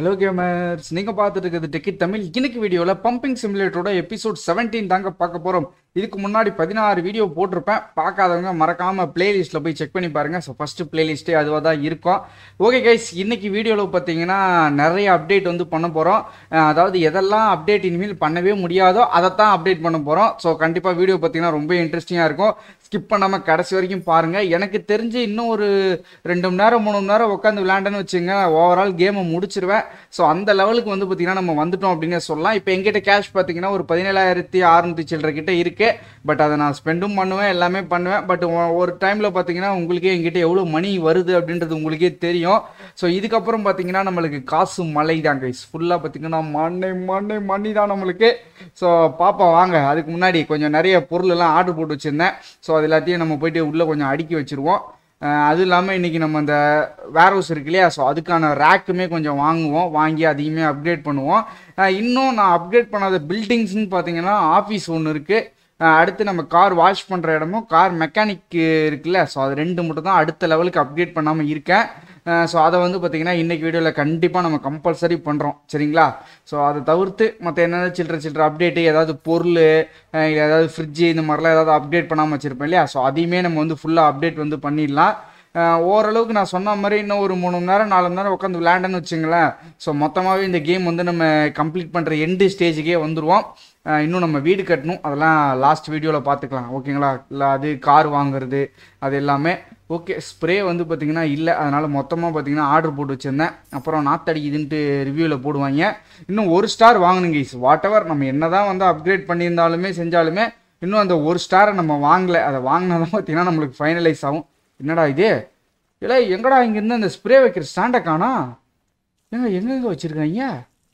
hello gamers நீங்கள் பார்த்துட்டு இருக்கிறது டெக்கிட் தமிழ் இன்னைக்கு வீடியோவில் பம்பிங் சிமுலேட்டரோட எபிசோட் 17 தாங்க பார்க்க போகிறோம் இதுக்கு முன்னாடி பதினாறு வீடியோ போட்டிருப்பேன் பார்க்காதவங்க மறக்காமல் பிளேலிஸ்ட்டில் போய் செக் பண்ணி பாருங்கள் ஸோ ஃபஸ்ட்டு பிளேலிஸ்ட்டே அதுவாக தான் இருக்கும் ஓகே கைஸ் இன்னைக்கு வீடியோவில் பார்த்தீங்கன்னா நிறைய அப்டேட் வந்து பண்ண போகிறோம் அதாவது எதெல்லாம் அப்டேட் இனிமேல் பண்ணவே முடியாதோ அதைத்தான் அப்டேட் பண்ண போகிறோம் ஸோ கண்டிப்பாக வீடியோ பார்த்தீங்கன்னா ரொம்ப இன்ட்ரெஸ்டிங்காக இருக்கும் ஸ்கிப் பண்ணாமல் கடைசி வரைக்கும் பாருங்கள் எனக்கு தெரிஞ்சு இன்னும் ஒரு ரெண்டு மணி நேரம் மூணு மணி நேரம் உட்காந்து விளையாண்டேன்னு வச்சுங்க ஓவரால் கேமை முடிச்சிருவேன் ஸோ அந்த லெவலுக்கு வந்து பார்த்தீங்கன்னா நம்ம வந்துட்டோம் அப்படின்னு சொல்லலாம் இப்போ எங்கிட்ட கேஷ் பார்த்தீங்கன்னா ஒரு பதினேழாயிரத்தி அறுநூத்தி சில்லற கிட்ட இருக்கு பட் அதை நான் ஸ்பெண்டும் பண்ணுவேன் எல்லாமே பண்ணுவேன் பட் ஒரு டைமில் பார்த்தீங்கன்னா உங்களுக்கே எங்கிட்ட எவ்வளோ மணி வருது அப்படின்றது உங்களுக்கே தெரியும் ஸோ இதுக்கப்புறம் பார்த்தீங்கன்னா நம்மளுக்கு காசு மலை தான் கைஸ் ஃபுல்லாக பார்த்தீங்கன்னா மண்ணை மண்ணை மண்ணி தான் நம்மளுக்கு ஸோ பாப்பா வாங்க அதுக்கு முன்னாடி கொஞ்சம் நிறைய பொருள் எல்லாம் ஆர்டர் போட்டு வச்சுருந்தேன் ஸோ அது எல்லாத்தையும் நம்ம போயிட்டு உள்ளே கொஞ்சம் அடுக்கி வச்சுருவோம் அஹ் அது இல்லாமல் இன்றைக்கி நம்ம அந்த வேர் ஹவுஸ் இருக்கு இல்லையா ஸோ அதுக்கான ரேக்குமே கொஞ்சம் வாங்குவோம் வாங்கி அதையுமே அப்கிரேட் பண்ணுவோம் அஹ் இன்னும் நான் அப்கிரேட் பண்ணாத பில்டிங்ஸ்னு பார்த்தீங்கன்னா ஆஃபீஸ் ஒன்று இருக்குது அடுத்து நம்ம கார் வாஷ் பண்ணுற இடமும் கார் மெக்கானிக் இருக்குல்ல ஸோ அது ரெண்டு மட்டும் தான் அடுத்த லெவலுக்கு அப்கிரேட் பண்ணாமல் இருக்கேன் ஸோ அதை வந்து பார்த்திங்கன்னா இன்றைக்கி வீடியோவில் கண்டிப்பாக நம்ம கம்பல்சரி பண்ணுறோம் சரிங்களா ஸோ அதை தவிர்த்து மற்ற என்னென்ன சில்லற சில்லற அப்டேட்டு ஏதாவது பொருள் அஹ் இல்ல ஏதாவது ஃப்ரிட்ஜு இந்த மாதிரிலாம் ஏதாவது அப்டேட் பண்ணாமல் வச்சுருப்பேன் இல்லையா ஸோ அதையுமே நம்ம வந்து ஃபுல்லாக அப்டேட் வந்து பண்ணிடலாம் அஹ் ஓரளவுக்கு நான் சொன்ன மாதிரி இன்னும் ஒரு மூணு மணி நேரம் நாலு மணி நேரம் உட்காந்து விளையாண்டேன்னு வச்சுங்களேன் ஸோ மொத்தமாகவே இந்த கேம் வந்து நம்ம கம்ப்ளீட் பண்ணுற எண்டு ஸ்டேஜுக்கே வந்துடுவோம் அஹ் இன்னும் நம்ம வீடு கட்டணும் அதெல்லாம் லாஸ்ட் வீடியோவில் பார்த்துக்கலாம் ஓகேங்களா இல்லை அது கார் வாங்குறது அது எல்லாமே ஓகே ஸ்ப்ரே வந்து பார்த்திங்கன்னா இல்லை அதனால் மொத்தமாக பார்த்தீங்கன்னா ஆர்டர் போட்டு வச்சுருந்தேன் அப்புறம் நாத்தடிக்குதுன்ட்டு ரிவ்யூவில் போடுவாங்க இன்னும் ஒரு ஸ்டார் வாங்கணுங்க இஸ் வாட் எவர் நம்ம என்ன தான் வந்து அப்கிரேட் பண்ணியிருந்தாலுமே செஞ்சாலுமே இன்னும் அந்த ஒரு ஸ்டாரை நம்ம வாங்கலை அதை வாங்கினா தான் பார்த்தீங்கன்னா நம்மளுக்கு ஃபைனலைஸ் ஆகும் என்னடா இது இல்லை எங்கடா இங்கேருந்து அந்த ஸ்ப்ரே வைக்கிற ஸ்டாண்டை காணா ஏங்க எங்கெங்க வச்சுருக்காங்க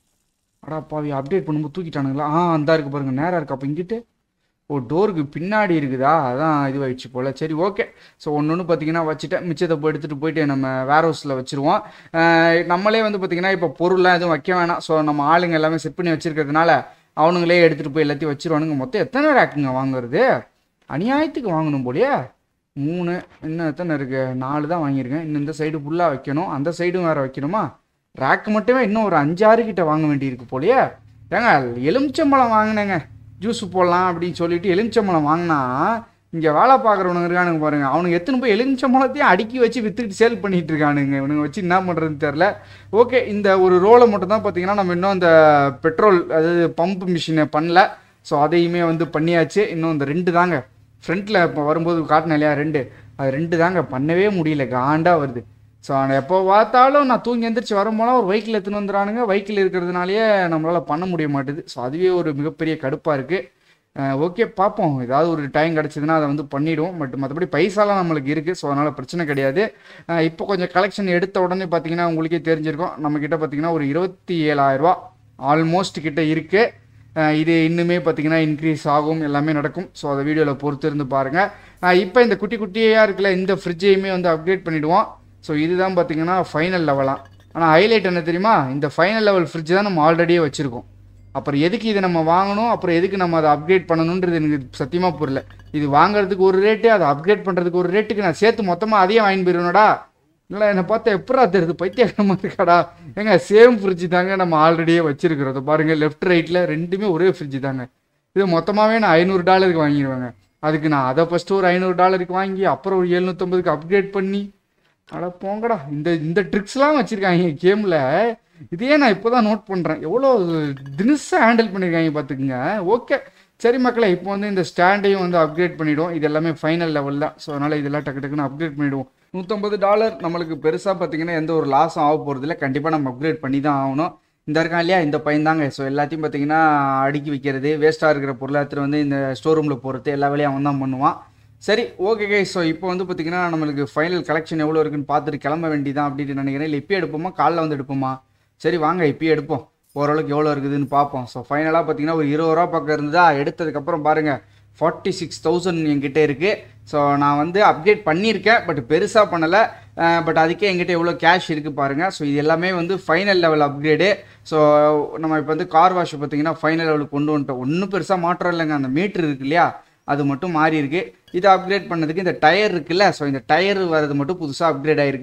அடா பாவி அப்டேட் பண்ணும்போது தூக்கிட்டானுங்களா ஆ அந்த இருக்கு பாருங்க நேராக இருக்கு அப்போ இங்கிட்டு ஓ டோருக்கு பின்னாடி இருக்குதா அதான் இதுவாயிடுச்சு போல் சரி ஓகே ஸோ ஒன்று ஒன்று பார்த்தீங்கன்னா வச்சுட்டேன் மிச்சத்தை போய் எடுத்துகிட்டு போயிட்டு நம்ம வேர் ஹவுஸில் வச்சுருவோம் அஹ் நம்மளே வந்து பார்த்தீங்கன்னா இப்போ பொருள்லாம் எதுவும் வைக்க வேணாம் ஸோ நம்ம ஆளுங்க எல்லாமே செட் பண்ணி வச்சிருக்கிறதுனால அவனுங்களே எடுத்துகிட்டு போய் எல்லாத்தையும் வச்சிருவானுங்க மொத்தம் எத்தனை ரேக்குங்க வாங்குறது அநியாயத்துக்கு வாங்கணும் போலயே மூணு இன்னும் எத்தனை இருக்கு நாலு தான் வாங்கியிருக்கேன் இன்னும் இந்த சைடு ஃபுல்லாக வைக்கணும் அந்த சைடும் வேறு வைக்கணுமா ரேக்கு மட்டுமே இன்னும் ஒரு அஞ்சாறு கிட்ட வாங்க வேண்டியிருக்கு போலயே ஏங்க எலுமிச்சம்பழம் வாங்கினேங்க ஜூஸ் போடலாம் அப்படின்னு சொல்லிட்டு எலுமிச்சம்பழம் வாங்கினா இங்கே வேலை பார்க்குறவனுங்க இருக்கானுங்க பாருங்க அவனுங்க எத்தனை போய் எலுமிச்சம்பழத்தையும் அடுக்கி வச்சு வித்துக்கிட்டு சேல் பண்ணிட்டு இருக்கானுங்க இவனுங்க வச்சு என்ன பண்ணுறதுன்னு தெரில ஓகே இந்த ஒரு ரோலை மட்டும் தான் பார்த்தீங்கன்னா நம்ம இன்னும் அந்த பெட்ரோல் அதாவது பம்ப் மிஷினை பண்ணல ஸோ அதையுமே வந்து பண்ணியாச்சு இன்னும் இந்த ரெண்டு தாங்க ஃப்ரண்ட்டில் இப்போ வரும்போது காட்டினேன் இல்லையா ரெண்டு அது ரெண்டு தாங்க பண்ணவே முடியல காண்டா வருது ஸோ அவனை எப்போ பார்த்தாலும் நான் தூங்கி எந்திரிச்சு வரும்போலாம் ஒரு வெஹிக்கிள் எடுத்துன்னு வந்துடுறானுங்க வெஹிக்கிள் இருக்கிறதுனாலயே நம்மளால் பண்ண முடிய மாட்டுது ஸோ அதுவே ஒரு மிகப்பெரிய கடுப்பாக இருக்குது ஓகே பார்ப்போம் ஏதாவது ஒரு டைம் கிடச்சிதுன்னா அதை வந்து பண்ணிவிடுவோம் பட் மற்றபடி பைசாலாம் நம்மளுக்கு இருக்குது ஸோ அதனால் பிரச்சனை கிடையாது அஹ் இப்போ கொஞ்சம் கலெக்ஷன் எடுத்த உடனே பார்த்தீங்கன்னா உங்களுக்கே தெரிஞ்சிருக்கும் நம்மக்கிட்ட பார்த்தீங்கன்னா ஒரு இருபத்தி ஏழாயிரரூபா ஆல்மோஸ்ட் கிட்ட இருக்குது அஹ் இது இன்னுமே பார்த்தீங்கன்னா இன்க்ரீஸ் ஆகும் எல்லாமே நடக்கும் ஸோ அதை வீடியோவில் பொறுத்து இருந்து பாருங்கள் இப்போ இந்த குட்டி குட்டியாக இருக்குல்ல இந்த ஃப்ரிட்ஜையுமே வந்து அப்கிரேட் பண்ணிவிடுவோம் ஸோ இதுதான் பார்த்தீங்கன்னா ஃபைனல் லெவலாம் ஆனால் ஹைலைட் என்ன தெரியுமா இந்த ஃபைனல் லெவல் ஃப்ரிட்ஜ் தான் நம்ம ஆல்ரெடியே வச்சுருக்கோம் அப்புறம் எதுக்கு இதை நம்ம வாங்கணும் அப்புறம் எதுக்கு நம்ம அதை அப்கிரேட் பண்ணணுன்றது எனக்கு சத்தியமாக புரியல இது வாங்குறதுக்கு ஒரு ரேட்டு அதை அப்கிரேட் பண்ணுறதுக்கு ஒரு ரேட்டுக்கு நான் சேர்த்து மொத்தமாக அதையே வாங்கி போயிடணும்டா இல்லை என்னை பார்த்தா எப்படா தெரியுது பைத்தியகரமாக இருக்காடா ஏங்க சேம் ஃப்ரிட்ஜ் தாங்க நம்ம ஆல்ரெடியே வச்சிருக்கிறோம் பாருங்க லெஃப்ட் ரைட்டில் ரெண்டுமே ஒரே ஃப்ரிட்ஜ் தாங்க இது மொத்தமாகவே நான் ஐநூறு டாலருக்கு வாங்கிடுவேங்க அதுக்கு நான் அதை ஃபஸ்ட்டு ஒரு ஐநூறு டாலருக்கு வாங்கி அப்புறம் ஒரு எழுநூற்றம்பதுக்கு அப்கிரேட் பண்ணி அட போங்கடா இந்த இந்த ட்ரிக்ஸ்லாம் வச்சுருக்காங்க கேமில் இதையே நான் இப்போ தான் நோட் பண்ணுறேன் எவ்வளோ தினுசாக ஹேண்டில் பண்ணியிருக்காங்க பார்த்துக்குங்க ஓகே சரி மக்களே இப்போ வந்து இந்த ஸ்டாண்டையும் வந்து அப்கிரேட் பண்ணிவிடுவோம் இது எல்லாமே ஃபைனல் லெவல் தான் ஸோ அதனால் இதெல்லாம் டக்கு டக்குன்னு அப்கிரேட் பண்ணிவிடுவோம் நூற்றம்பது டாலர் நம்மளுக்கு பெருசாக பார்த்தீங்கன்னா எந்த ஒரு லாஸும் ஆக போகிறதில்ல கண்டிப்பாக நம்ம அப்கிரேட் பண்ணி தான் ஆகணும் இந்த இருக்கான் இல்லையா இந்த பையன் தாங்க ஸோ எல்லாத்தையும் பார்த்தீங்கன்னா அடுக்கி வைக்கிறது வேஸ்ட்டாக இருக்கிற பொருளை எடுத்துகிட்டு வந்து இந்த ஸ்டோர் ரூமில் போகிறது எல்லா வேலையும் அவன் தான் பண்ணுவான் சரி ஓகே கே ஸோ இப்போ வந்து பார்த்தீங்கன்னா நம்மளுக்கு ஃபைனல் கலெக்ஷன் எவ்வளோ இருக்குன்னு பார்த்துட்டு கிளம்ப வேண்டியதான் அப்படின்னு நினைக்கிறேன் இல்லை இப்பயே எடுப்போமா காலைல வந்து எடுப்போமா சரி வாங்க இப்பயே எடுப்போம் ஓரளவுக்கு எவ்வளோ இருக்குதுன்னு பார்ப்போம் ஸோ ஃபைனலாக பார்த்தீங்கன்னா ஒரு இருபது ரூபா பக்கம் இருந்ததா எடுத்ததுக்கப்புறம் பாருங்கள் ஃபார்ட்டி சிக்ஸ் தௌசண்ட் என்கிட்ட இருக்குது ஸோ நான் வந்து அப்டேட் பண்ணியிருக்கேன் பட் பெருசாக பண்ணலை பட் அதுக்கே என்கிட்ட எவ்வளோ கேஷ் இருக்குது பாருங்கள் ஸோ இது எல்லாமே வந்து ஃபைனல் லெவல் அப்கிரேடு ஸோ நம்ம இப்போ வந்து கார் வாஷ் பார்த்தீங்கன்னா ஃபைனல் லெவலுக்கு கொண்டு வந்துட்டோம் ஒன்றும் பெருசாக மாற்றம் இல்லைங்க அந்த மீட்ரு இருக்கு இல்லையா அது மட்டும் மாறி இருக்கு இதை அப்கிரேட் பண்ணதுக்கு இந்த டயர் இருக்குல்ல ஸோ இந்த டயர் வரது மட்டும் புதுசாக அப்கிரேட் ஆயிருக்கு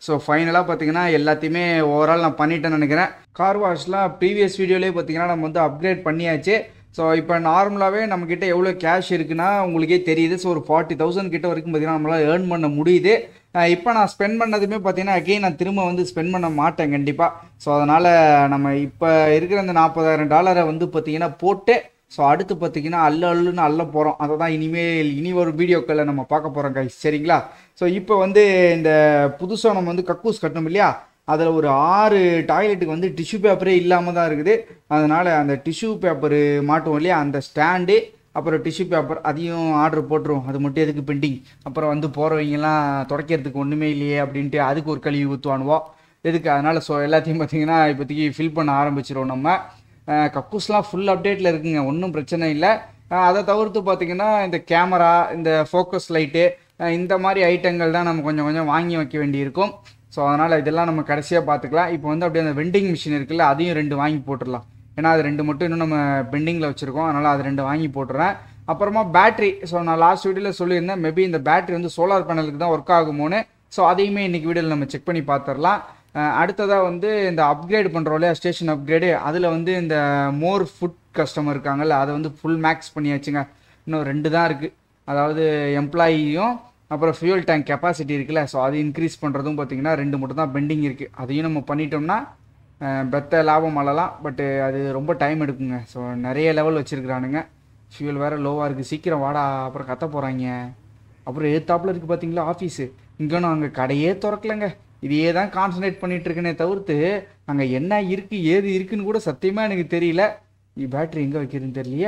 ஸோ ஃபைனலாக பார்த்தீங்கன்னா எல்லாத்தையுமே ஓவரால் நான் பண்ணிட்டேன்னு நினைக்கிறேன் கார் வாஷ்லாம் ப்ரீவியஸ் வீடியோலேயே பார்த்தீங்கன்னா நம்ம வந்து அப்கிரேட் பண்ணியாச்சு ஸோ இப்போ நார்மலாகவே நம்மக்கிட்ட எவ்வளோ கேஷ் இருக்குன்னா உங்களுக்கே தெரியுது ஸோ ஒரு ஃபார்ட்டி தௌசண்ட் கிட்ட வரைக்கும் பார்த்தீங்கன்னா நம்மளால் ஏர்ன் பண்ண முடியுது இப்போ நான் ஸ்பெண்ட் பண்ணதுமே பார்த்தீங்கன்னா அகெயின் நான் திரும்ப வந்து ஸ்பெண்ட் பண்ண மாட்டேன் கண்டிப்பாக ஸோ அதனால் நம்ம இப்போ இருக்கிற அந்த நாற்பதாயிரம் டாலரை வந்து பார்த்தீங்கன்னா போட்டு ஸோ அடுத்து பார்த்தீங்கன்னா அல்ல அல்லுன்னு அள்ள போகிறோம் அதை தான் இனிமேல் இனி ஒரு வீடியோக்களில் நம்ம பார்க்க போகிறோம் கைஸ் சரிங்களா ஸோ இப்போ வந்து இந்த புதுசாக நம்ம வந்து கக்கூஸ் கட்டணும் இல்லையா அதில் ஒரு ஆறு டாய்லெட்டுக்கு வந்து டிஷ்யூ பேப்பரே இல்லாமல் தான் இருக்குது அதனால் அந்த டிஷ்யூ பேப்பரு மாட்டுவோம் இல்லையா அந்த ஸ்டாண்டு அப்புறம் டிஷ்யூ பேப்பர் அதையும் ஆர்டர் போட்டுருவோம் அது மட்டும் எதுக்கு பெண்டிங் அப்புறம் வந்து போகிறவங்கலாம் துடைக்கிறதுக்கு ஒன்றுமே இல்லையே அப்படின்ட்டு அதுக்கு ஒரு கழுவி ஊற்றுவானுவோம் எதுக்கு அதனால் ஸோ எல்லாத்தையும் பார்த்தீங்கன்னா இப்போதைக்கு ஃபில் பண்ண ஆரம்பிச்சிருவோம் நம்ம அஹ் கக்கூஸ்லாம் ஃபுல் அப்டேட்டில் இருக்குங்க ஒன்றும் பிரச்சனை இல்லை அஹ் அதை தவிர்த்து பார்த்தீங்கன்னா இந்த கேமரா இந்த ஃபோக்கஸ் லைட்டு இந்த மாதிரி ஐட்டங்கள் தான் நம்ம கொஞ்சம் கொஞ்சம் வாங்கி வைக்க வேண்டியிருக்கும் ஸோ அதனால் இதெல்லாம் நம்ம கடைசியாக பார்த்துக்கலாம் இப்போ வந்து அப்படியே அந்த வெண்டிங் மிஷின் இருக்குல்ல அதையும் ரெண்டு வாங்கி போட்டுடலாம் ஏன்னா அது ரெண்டு மட்டும் இன்னும் நம்ம பெண்டிங்கில் வச்சுருக்கோம் அதனால் அது ரெண்டு வாங்கி போட்டுறேன் அப்புறமா பேட்ரி ஸோ நான் லாஸ்ட் வீடியோவில் சொல்லியிருந்தேன் மேபி இந்த பேட்ரி வந்து சோலார் பேனலுக்கு தான் ஒர்க் ஆகுமோன்னு ஸோ அதையுமே இன்றைக்கி வீடியோவில் நம்ம செக் பண்ணி பார்த்துடலாம் அடுத்ததாக வந்து இந்த அப்கிரேட் பண்ணுறோம் இல்லையா ஸ்டேஷன் அப்கிரேடு அதில் வந்து இந்த மோர் ஃபுட் கஸ்டமர் இருக்காங்கல்ல அதை வந்து ஃபுல் மேக்ஸ் பண்ணியாச்சுங்க இன்னும் ரெண்டு தான் இருக்குது அதாவது எம்ப்ளாயியும் அப்புறம் ஃபியூல் டேங்க் கெப்பாசிட்டி இருக்குல்ல ஸோ அது இன்க்ரீஸ் பண்ணுறதும் பார்த்தீங்கன்னா ரெண்டு மட்டும் தான் பெண்டிங் இருக்குது அதையும் நம்ம பண்ணிட்டோம்னா அஹ், பெத்த லாபம் அழலாம் பட்டு அது ரொம்ப டைம் எடுக்குங்க ஸோ நிறைய லெவல் வச்சுருக்குறானுங்க ஃபியூல் வேறு லோவாக இருக்குது சீக்கிரம் வாடா அப்புறம் கத்த போகிறாங்க அப்புறம் எதிர்த்தாப்புல இருக்குது பார்த்தீங்களா ஆஃபீஸு இங்கேனும் அங்கே கடையே திறக்கலங்க இதையே தான் கான்சன்ட்ரேட் பண்ணிட்டு இருக்கேனே தவிர்த்து அங்கே என்ன இருக்குது ஏது இருக்குன்னு கூட சத்தியமாக எனக்கு தெரியல பேட்டரி எங்கே வைக்கிறதுன்னு தெரியலையே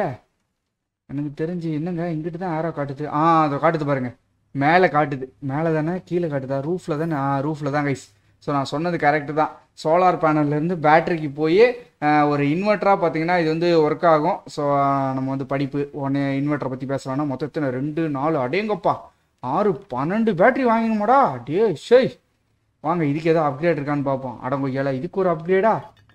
எனக்கு தெரிஞ்சு என்னங்க இங்கிட்டு தான் ஆரோ காட்டுது ஆ அதை காட்டுது பாருங்க மேலே காட்டுது மேலே தானே கீழே காட்டுதா ரூஃபில் தானே ஆ ரூஃபில் தான் கைஸ் ஸோ நான் சொன்னது கரெக்டு தான் சோலார் பேனல்லேருந்து பேட்டரிக்கு போய் ஒரு இன்வெர்ட்டராக பார்த்தீங்கன்னா இது வந்து ஒர்க் ஆகும் ஸோ நம்ம வந்து படிப்பு உடனே இன்வெர்ட்டரை பற்றி பேச வேணாம் மொத்தத்தில் ரெண்டு நாலு அடேங்கப்பா ஆறு பன்னெண்டு பேட்டரி வாங்கணுமாடா டே ஷேய் வாங்க இதுக்கு ஏதோ அப்கிரேட் இருக்கான்னு பார்ப்போம் அடங்கொய்யால இதுக்கு ஒரு அப்கிரேடா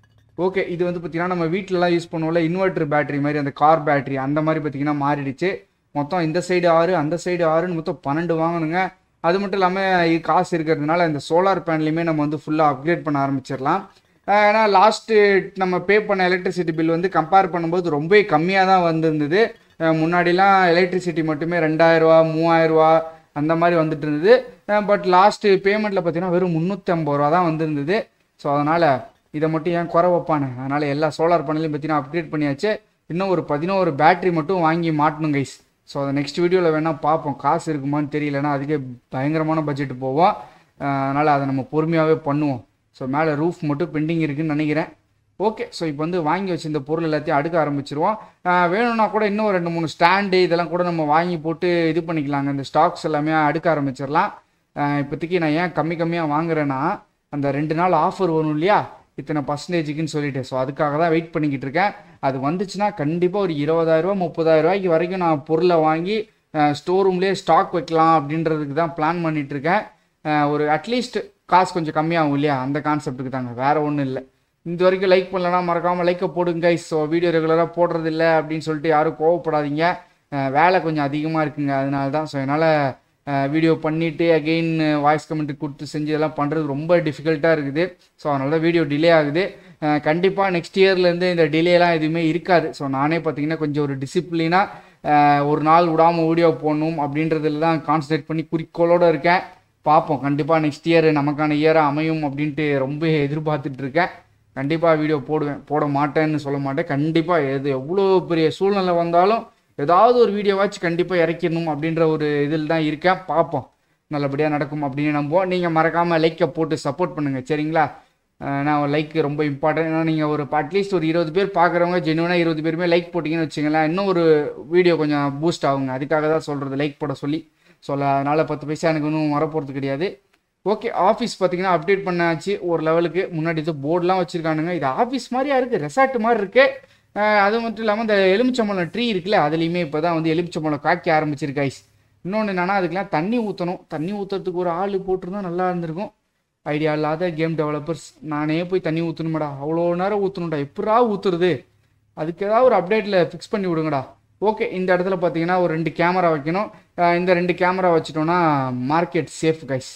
ஓகே இது வந்து பார்த்தீங்கன்னா நம்ம வீட்டிலலாம் யூஸ் பண்ணுவோம்ல இன்வெர்டர் பேட்டரி மாதிரி அந்த கார் பேட்டரி அந்த மாதிரி பார்த்தீங்கன்னா மாறிடுச்சு மொத்தம் இந்த சைடு ஆறு அந்த சைடு ஆறுன்னு மொத்தம் பன்னெண்டு வாங்கணுங்க அது மட்டும் இல்லாமல் காசு இருக்கிறதுனால இந்த சோலார் பேனலையுமே நம்ம வந்து ஃபுல்லாக அப்கிரேட் பண்ண ஆரம்பிச்சிடலாம் அஹ் ஏன்னா லாஸ்ட்டு நம்ம பே பண்ண எலக்ட்ரிசிட்டி பில் வந்து கம்பேர் பண்ணும்போது ரொம்ப கம்மியாக தான் வந்திருந்தது அஹ் முன்னாடிலாம் எலக்ட்ரிசிட்டி மட்டுமே ரெண்டாயிரரூவா மூவாயிரரூவா அந்த மாதிரி வந்துட்டு இருந்தது பட் லாஸ்ட்டு பேமெண்ட்டில் பார்த்தீங்கன்னா வெறும் முந்நூற்றி ஐம்பது ரூபா தான் வந்திருந்தது ஸோ அதனால் இதை மட்டும் ஏன் குறை வைப்பானு அதனால் எல்லா சோலார் பேனலையும் பார்த்தீங்கன்னா அப்கிரேட் பண்ணியாச்சு இன்னும் ஒரு பதினோரு பேட்டரி மட்டும் வாங்கி மாட்டணும் கைஸ் ஸோ அதை நெக்ஸ்ட் வீடியோவில் வேணால் பார்ப்போம் காசு இருக்குமான்னு தெரியலனா அதுக்கே பயங்கரமான பட்ஜெட் போவோம் அதனால் அதை நம்ம பொறுமையாகவே பண்ணுவோம் ஸோ மேலே ரூஃப் மட்டும் பெண்டிங் இருக்குன்னு நினைக்கிறேன் ஓகே ஸோ இப்போ வந்து வாங்கி வச்சிருந்த பொருள் எல்லாத்தையும் அடுக்க ஆரம்பிச்சிருவோம் ஆஹ் வேணும்னா கூட இன்னும் ரெண்டு மூணு ஸ்டாண்டு இதெல்லாம் கூட நம்ம வாங்கி போட்டு இது பண்ணிக்கலாங்க இந்த ஸ்டாக்ஸ் எல்லாமே அடுக்க ஆரம்பிச்சிடலாம் ஆஹ் இப்போதைக்கு நான் ஏன் கம்மி கம்மியாக வாங்குறேன்னா அந்த ரெண்டு நாள் ஆஃபர் வரும் இல்லையா இத்தனை பர்சன்டேஜுக்குன்னு சொல்லிட்டு ஸோ அதுக்காக தான் வெயிட் பண்ணிக்கிட்டு இருக்கேன் அது வந்துச்சுன்னா கண்டிப்பாக ஒரு இருபதாயிரரூவா முப்பதாயிரம் ரூபாய்க்கு வரைக்கும் நான் பொருளை வாங்கி ஸ்டோர் ரூம்லேயே ஸ்டாக் வைக்கலாம் அப்படின்றதுக்கு தான் பிளான் பண்ணிட்டு இருக்கேன் அஹ் ஒரு அட்லீஸ்ட் காசு கொஞ்சம் கம்மியாகும் இல்லையா அந்த கான்செப்ட்டுக்கு தாங்க வேற ஒன்றும் இல்லை இந்த வரைக்கும் லைக் பண்ணலன்னா மறக்காமல் லைக்கை போடுங்க கைஸ் ஸோ வீடியோ ரெகுலராக போடுறது இல்லை அப்படின்னு சொல்லிட்டு யாரும் கோவப்படாதீங்க அஹ் வேலை கொஞ்சம் அதிகமாக இருக்குங்க அதனால தான் ஸோ என்னால் வீடியோ பண்ணிவிட்டு அகெயின் வாய்ஸ் கமெண்ட் கொடுத்து செஞ்சு இதெல்லாம் பண்ணுறது ரொம்ப டிஃபிகல்ட்டாக இருக்குது ஸோ அதனால தான் வீடியோ டிலே ஆகுது கண்டிப்பாக நெக்ஸ்ட் இயர்லேருந்து இந்த டிலேலாம் எதுவுமே இருக்காது ஸோ நானே பார்த்தீங்கன்னா கொஞ்சம் ஒரு டிசிப்ளினாக ஒரு நாள் விடாமல் வீடியோ போடணும் அப்படின்றதுல தான் கான்சன்ட்ரேட் பண்ணி குறிக்கோளோடு இருக்கேன் பார்ப்போம் கண்டிப்பாக நெக்ஸ்ட் இயர் நமக்கான இயராக அமையும் அப்படின்ட்டு ரொம்ப எதிர்பார்த்துட்டு இருக்கேன் கண்டிப்பாக வீடியோ போடுவேன் போட மாட்டேன்னு சொல்ல மாட்டேன் கண்டிப்பாக எது எவ்வளோ பெரிய சூழ்நிலை வந்தாலும் ஏதாவது ஒரு வீடியோவாச்சும் கண்டிப்பாக இறக்கிடணும் அப்படின்ற ஒரு இதில் தான் இருக்கேன் பார்ப்போம் நல்லபடியாக நடக்கும் அப்படின்னு நம்புவோம் நீங்கள் மறக்காமல் லைக்கை போட்டு சப்போர்ட் பண்ணுங்கள் சரிங்களா அஹ் நான் லைக் ரொம்ப இம்பார்ட்டன்ட் ஏன்னா நீங்கள் ஒரு அட்லீஸ்ட் ஒரு இருபது பேர் பார்க்குறவங்க ஜென்வனாக இருபது பேருமே லைக் போட்டிங்கன்னு வச்சுங்களேன் இன்னும் ஒரு வீடியோ கொஞ்சம் பூஸ்ட் ஆகுங்க அதுக்காக தான் சொல்கிறது லைக் போட சொல்லி சொல்ல அதனால் பத்து பைசா எனக்கு இன்னும் வரப்போகிறது கிடையாது ஓகே ஆஃபீஸ் பார்த்தீங்கன்னா அப்டேட் பண்ணாச்சு ஒரு லெவலுக்கு முன்னாடி இது போர்டெலாம் வச்சுருக்கானுங்க இது ஆஃபீஸ் மாதிரியா இருக்குது ரெசார்ட் மாதிரி இருக்குது அஹ் அது மட்டும் இல்லாமல் இந்த எலுமிச்சம்பழம் ட்ரீ இருக்குல்ல அதுலேயுமே இப்போ தான் வந்து எலுமிச்சம்பழம் காய்க்க ஆரம்பிச்சிருக்கு ஐஸ் இன்னொன்று என்னன்னா அதுக்கெல்லாம் தண்ணி ஊற்றணும் தண்ணி ஊற்றுறதுக்கு ஒரு ஆள் போட்டிருந்தா நல்லா இருந்திருக்கும் ஐடியா இல்லாத கேம் டெவலப்பர்ஸ் நானே போய் தண்ணி ஊற்றணுமாடா அவ்வளோ நேரம் ஊற்றணும்டா எப்படா ஊற்றுறது அதுக்கு ஏதாவது ஒரு அப்டேட்டில் ஃபிக்ஸ் பண்ணி விடுங்கடா ஓகே இந்த இடத்துல பார்த்தீங்கன்னா ஒரு ரெண்டு கேமரா வைக்கணும் அஹ் இந்த ரெண்டு கேமரா வச்சிட்டோம்னா மார்க்கெட் சேஃப் கைஸ்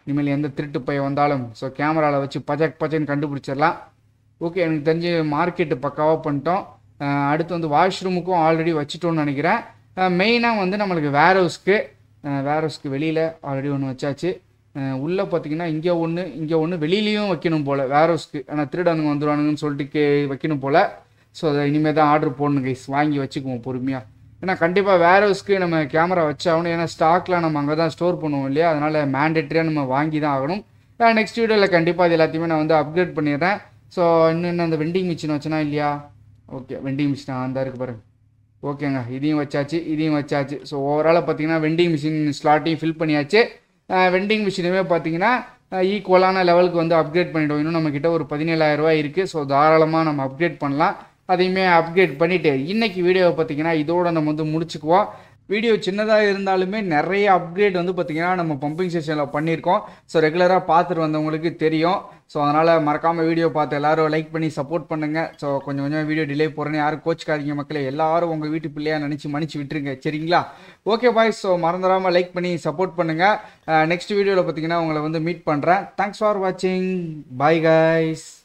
இனிமேல் எந்த திருட்டு பையன் வந்தாலும் ஸோ கேமராவில் வச்சு பஜக் பஜன்னு கண்டுபிடிச்சிடலாம் ஓகே எனக்கு தெரிஞ்சு மார்க்கெட்டு பக்காவாக பண்ணிட்டோம் அஹ் அடுத்து வந்து வாஷ்ரூமுக்கும் ஆல்ரெடி வச்சுட்டோம்னு நினைக்கிறேன் மெயினாக வந்து நம்மளுக்கு வேர் ஹவுஸ்க்கு வேர் ஹவுஸ்க்கு வெளியில் ஆல்ரெடி ஒன்று வச்சாச்சு அஹ் உள்ளே பார்த்தீங்கன்னா இங்கே ஒன்று இங்கே ஒன்று வெளியிலையும் வைக்கணும் போல் வேர் ஹவுஸ்க்கு ஆனால் திருடனுங்க வந்துடுவானுங்கன்னு சொல்லிட்டு கே வைக்கணும் போல் ஸோ அதை இனிமேல் தான் ஆர்டர் போடணும் கைஸ் வாங்கி வச்சுக்குவோம் பொறுமையாக ஏன்னா கண்டிப்பாக வேர் ஹவுஸ்க்கு நம்ம கேமரா வச்சாகணும் ஏன்னா ஸ்டாக்லாம் நம்ம அங்கே தான் ஸ்டோர் பண்ணுவோம் இல்லையா அதனால் மேண்டேட்டரியாக நம்ம வாங்கி தான் ஆகணும் நெக்ஸ்ட் வீடியோவில் கண்டிப்பாக இது எல்லாத்தையுமே நான் வந்து அப்கிரேட் பண்ணிடுறேன் ஸோ இன்னும் என்ன அந்த வெண்டிங் மிஷின் வச்சனா இல்லையா ஓகே வெண்டிங் மிஷின் அந்த இருக்கு பாருங்க ஓகேங்க இதையும் வச்சாச்சு இதையும் வச்சாச்சு ஸோ ஓவராலாக பார்த்தீங்கன்னா வெண்டிங் மிஷின் ஸ்லாட்டையும் ஃபில் பண்ணியாச்சு வெண்டிங் மிஷினுமே பார்த்தீங்கன்னா ஈக்குவலான லெவலுக்கு வந்து அப்கிரேட் பண்ணிட்டோம் இன்னும் நம்மக்கிட்ட ஒரு பதினேழாயிரம் ரூபாய் இருக்குது ஸோ தாராளமாக நம்ம அப்கிரேட் பண்ணலாம் அதையுமே அப்கிரேட் பண்ணிவிட்டு இன்னைக்கு வீடியோவை பார்த்தீங்கன்னா இதோட நம்ம வந்து முடிச்சுக்குவோம் வீடியோ சின்னதாக இருந்தாலுமே நிறைய அப்கிரேட் வந்து பார்த்தீங்கன்னா நம்ம பம்பிங் செஷனில் பண்ணியிருக்கோம் ஸோ ரெகுலராக பார்த்துட்டு வந்தவங்களுக்கு தெரியும் ஸோ அதனால் மறக்காமல் வீடியோ பார்த்து எல்லாரும் லைக் பண்ணி சப்போர்ட் பண்ணுங்கள் ஸோ கொஞ்சம் கொஞ்சம் வீடியோ டிலே போகிறேன்னு யாரும் கோச்சுக்காதீங்க மக்களே எல்லாரும் உங்கள் வீட்டு பிள்ளையாக நினச்சி மன்னிச்சு விட்டுருங்க சரிங்களா ஓகே பாய் ஸோ மறந்துடாமல் லைக் பண்ணி சப்போர்ட் பண்ணுங்கள் நெக்ஸ்ட் வீடியோவில் பார்த்தீங்கன்னா உங்களை வந்து மீட் பண்ணுறேன் தேங்க்ஸ் ஃபார் வாட்சிங் பாய் guys